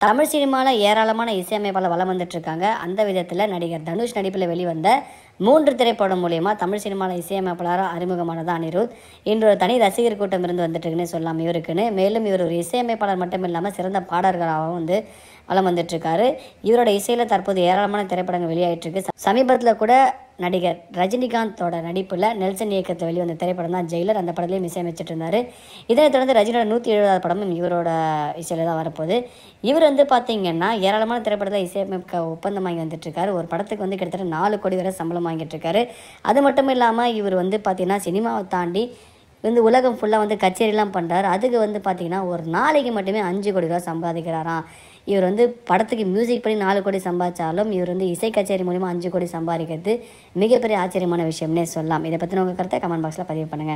தமிழ் சினிமாவில் ஏராளமான இசையமைப்பாளர் வலம் வந்துட்டு இருக்காங்க அந்த விதத்தில் நடிகர் தனுஷ் நடிப்பில் வெளிவந்த மூன்று திரைப்படம் மூலயமா தமிழ் சினிமாவில் இசையமைப்பாளராக அறிமுகமானது அனிருத் இன்று ஒரு தனி ரசிகர் கூட்டம் இருந்து வந்துட்டு இருக்குன்னு சொல்லலாம் இவருக்குன்னு மேலும் இவர் ஒரு இசையமைப்பாளர் மட்டும் இல்லாமல் சிறந்த பாடகராகவும் வந்து வலம் வந்துட்டு இருக்காரு இவரோட இசையில் தற்போது ஏராளமான திரைப்படங்கள் வெளியாயிட்டு இருக்கு சமீபத்தில் கூட நடிகர் ரஜினிகாந்தோட நடிப்பில் நெல்சன் இயக்கத்தில் வெளிவந்த திரைப்படம் தான் ஜெயிலர் அந்த படத்துலையும் இசையமைச்சிட்டு இருந்தார் இதனைத் தொடர்ந்து ரஜினியோட நூற்றி எழுபதாவது படமும் இவரோட இசையில் தான் வரப்போகுது இவர் வந்து பார்த்தீங்கன்னா ஏராளமான திரைப்படத்தில் இசையமைக்க ஒப்பந்தம் வாங்கி வந்துட்டு இருக்காரு ஒரு படத்துக்கு வந்து கிட்டத்தட்ட நாலு கோடி வரை சம்பளம் வாங்கிட்டு இருக்காரு அது மட்டும் இல்லாமல் இவர் வந்து பார்த்தீங்கன்னா சினிமாவை தாண்டி வந்து உலகம் ஃபுல்லாக வந்து கச்சேரிலாம் பண்ணுறாரு அதுக்கு வந்து பார்த்தீங்கன்னா ஒரு நாளைக்கு மட்டுமே அஞ்சு கோடி ரூபா சம்பாதிக்கிறாராம் இவர் வந்து படத்துக்கு மியூசிக் பண்ணி நாலு கோடி சம்பாதிச்சாலும் இவர் வந்து இசை கச்சேரி மூலிமா அஞ்சு கோடி சம்பாதிக்கிறது மிகப்பெரிய ஆச்சரியமான விஷயம்னே சொல்லலாம் இதை பற்றின உங்கள் கருத்தை கமெண்ட் பாக்ஸில் பதிவு பண்ணுங்கள்